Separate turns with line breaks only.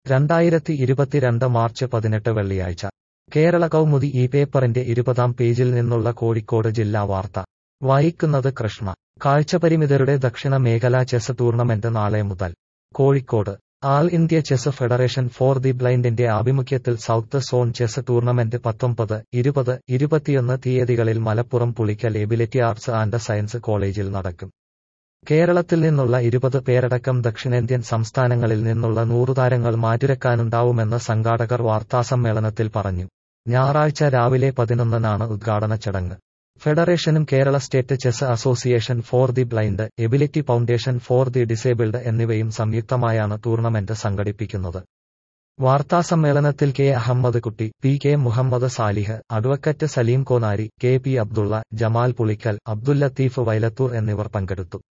രണ്ടായിരത്തി ഇരുപത്തിരണ്ട് മാർച്ച് പതിനെട്ട് വെള്ളിയാഴ്ച കേരള കൗമുദി ഈ പേപ്പറിന്റെ ഇരുപതാം പേജിൽ നിന്നുള്ള കോഴിക്കോട് ജില്ലാ വാർത്ത വായിക്കുന്നത് കൃഷ്ണ കാഴ്ചപരിമിതരുടെ ദക്ഷിണ മേഖലാ ചെസ് ടൂർണമെന്റ് നാളെ മുതൽ Kozhikode all India chess federation for the ബ്ലൈൻഡിന്റെ ആഭിമുഖ്യത്തിൽ സൗത്ത് സോൺ ചെസ് ടൂർണമെന്റ് പത്തൊമ്പത് ഇരുപത് ഇരുപത്തിയൊന്ന് തീയതികളിൽ Malappuram Pulikkal ability arts and science കോളേജിൽ നടക്കും കേരളത്തിൽ നിന്നുള്ള ഇരുപത് പേരടക്കം ദക്ഷിണേന്ത്യൻ സംസ്ഥാനങ്ങളിൽ നിന്നുള്ള നൂറു താരങ്ങൾ മാറ്റുരക്കാനുണ്ടാവുമെന്ന് സംഘാടകർ വാർത്താസമ്മേളനത്തിൽ പറഞ്ഞു ഞായറാഴ്ച രാവിലെ പതിനൊന്നിനാണ് ഉദ്ഘാടന ചടങ്ങ് ഫെഡറേഷനും Kerala state chess association for the blind ability foundation for the disabled എന്നിവയും സംയുക്തമായാണ് ടൂർണമെന്റ് സംഘടിപ്പിക്കുന്നത് വാർത്താസമ്മേളനത്തിൽ K Ahammed Kutty P K Muhammed Salih advocate Saleem Konari K P Abdulla Jamal Pulikkal Abdul Latheef Vailathur എന്നിവർ പങ്കെടുത്തു